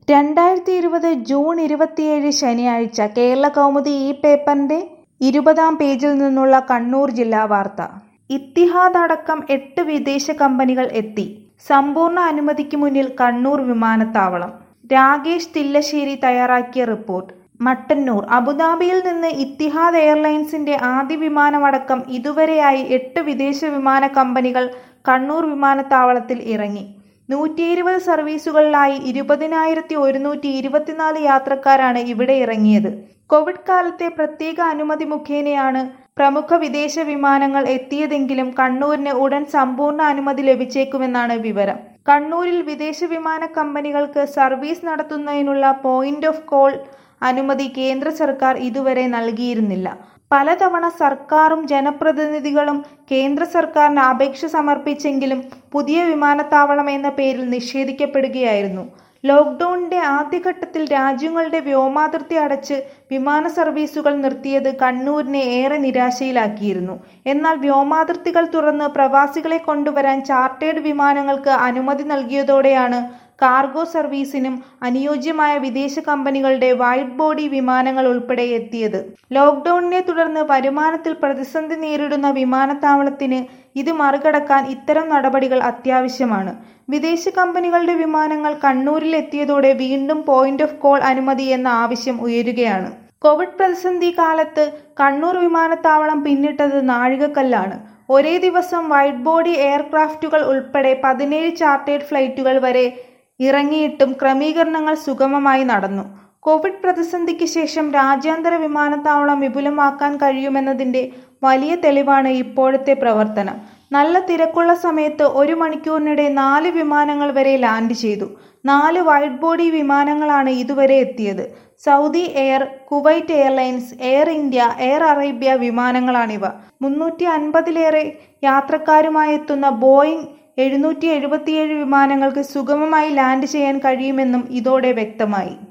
രണ്ടായിരത്തി ഇരുപത് ജൂൺ ഇരുപത്തിയേഴ് ശനിയാഴ്ച കേരളകൗമുദി ഈ പേപ്പറിന്റെ ഇരുപതാം പേജിൽ നിന്നുള്ള കണ്ണൂർ ജില്ലാ വാർത്ത ഇത്തിഹാദ് അടക്കം എട്ട് വിദേശ കമ്പനികൾ എത്തി സമ്പൂർണ്ണ അനുമതിക്ക് മുന്നിൽ കണ്ണൂർ വിമാനത്താവളം രാകേഷ് തില്ലശ്ശേരി തയ്യാറാക്കിയ റിപ്പോർട്ട് മട്ടന്നൂർ അബുദാബിയിൽ നിന്ന് ഇത്തിഹാദ് എയർലൈൻസിന്റെ ആദ്യ വിമാനമടക്കം ഇതുവരെയായി എട്ട് വിദേശ വിമാന കമ്പനികൾ കണ്ണൂർ വിമാനത്താവളത്തിൽ ഇറങ്ങി നൂറ്റി ഇരുപത് സർവീസുകളിലായി ഇരുപതിനായിരത്തി ഒരുന്നൂറ്റി ഇരുപത്തിനാല് യാത്രക്കാരാണ് ഇവിടെ ഇറങ്ങിയത് കോവിഡ് കാലത്തെ പ്രത്യേക അനുമതി മുഖേനയാണ് പ്രമുഖ വിദേശ വിമാനങ്ങൾ എത്തിയതെങ്കിലും കണ്ണൂരിന് ഉടൻ സമ്പൂർണ്ണ അനുമതി ലഭിച്ചേക്കുമെന്നാണ് വിവരം കണ്ണൂരിൽ വിദേശ വിമാന കമ്പനികൾക്ക് സർവീസ് നടത്തുന്നതിനുള്ള പോയിന്റ് ഓഫ് കോൾ അനുമതി കേന്ദ്ര സർക്കാർ ഇതുവരെ നൽകിയിരുന്നില്ല പലതവണ സർക്കാരും ജനപ്രതിനിധികളും കേന്ദ്ര സർക്കാരിന് അപേക്ഷ സമർപ്പിച്ചെങ്കിലും പുതിയ വിമാനത്താവളം എന്ന പേരിൽ നിഷേധിക്കപ്പെടുകയായിരുന്നു ലോക്ക്ഡൌണിന്റെ ആദ്യഘട്ടത്തിൽ രാജ്യങ്ങളുടെ വ്യോമാതിർത്തി അടച്ച് വിമാന സർവീസുകൾ നിർത്തിയത് കണ്ണൂരിനെ ഏറെ നിരാശയിലാക്കിയിരുന്നു എന്നാൽ വ്യോമാതിർത്തികൾ തുറന്ന് പ്രവാസികളെ കൊണ്ടുവരാൻ ചാർട്ടേഡ് വിമാനങ്ങൾക്ക് അനുമതി നൽകിയതോടെയാണ് കാർഗോ സർവീസിനും അനുയോജ്യമായ വിദേശ കമ്പനികളുടെ വൈഡ് ബോഡി വിമാനങ്ങൾ ഉൾപ്പെടെ എത്തിയത് ലോക്ക്ഡൌണിനെ തുടർന്ന് വരുമാനത്തിൽ പ്രതിസന്ധി നേരിടുന്ന വിമാനത്താവളത്തിന് ഇത് മറികടക്കാൻ ഇത്തരം നടപടികൾ അത്യാവശ്യമാണ് വിദേശ കമ്പനികളുടെ വിമാനങ്ങൾ കണ്ണൂരിൽ എത്തിയതോടെ വീണ്ടും പോയിന്റ് ഓഫ് കോൾ അനുമതി എന്ന ആവശ്യം ഉയരുകയാണ് കോവിഡ് പ്രതിസന്ധി കാലത്ത് കണ്ണൂർ വിമാനത്താവളം പിന്നിട്ടത് നാഴികക്കല്ലാണ് ഒരേ ദിവസം വൈഡ് ബോഡി എയർക്രാഫ്റ്റുകൾ ഉൾപ്പെടെ പതിനേഴ് ചാർട്ടേഡ് ഫ്ലൈറ്റുകൾ വരെ ഇറങ്ങിയിട്ടും ക്രമീകരണങ്ങൾ സുഗമമായി നടന്നു കോവിഡ് പ്രതിസന്ധിക്ക് ശേഷം രാജ്യാന്തര വിമാനത്താവളം വിപുലമാക്കാൻ കഴിയുമെന്നതിന്റെ വലിയ തെളിവാണ് ഇപ്പോഴത്തെ പ്രവർത്തനം നല്ല തിരക്കുള്ള സമയത്ത് ഒരു മണിക്കൂറിനിടെ നാല് വിമാനങ്ങൾ വരെ ലാൻഡ് ചെയ്തു നാല് വൈഡ് ബോഡി വിമാനങ്ങളാണ് ഇതുവരെ എത്തിയത് Saudi air Kuwait airlines air India air Arabia വിമാനങ്ങളാണിവ മുന്നൂറ്റി അൻപതിലേറെ യാത്രക്കാരുമായി എത്തുന്ന ബോയിങ് എഴുന്നൂറ്റി എഴുപത്തിയേഴ് വിമാനങ്ങൾക്ക് സുഗമമായി ലാൻഡ് ചെയ്യാൻ കഴിയുമെന്നും ഇതോടെ വ്യക്തമായി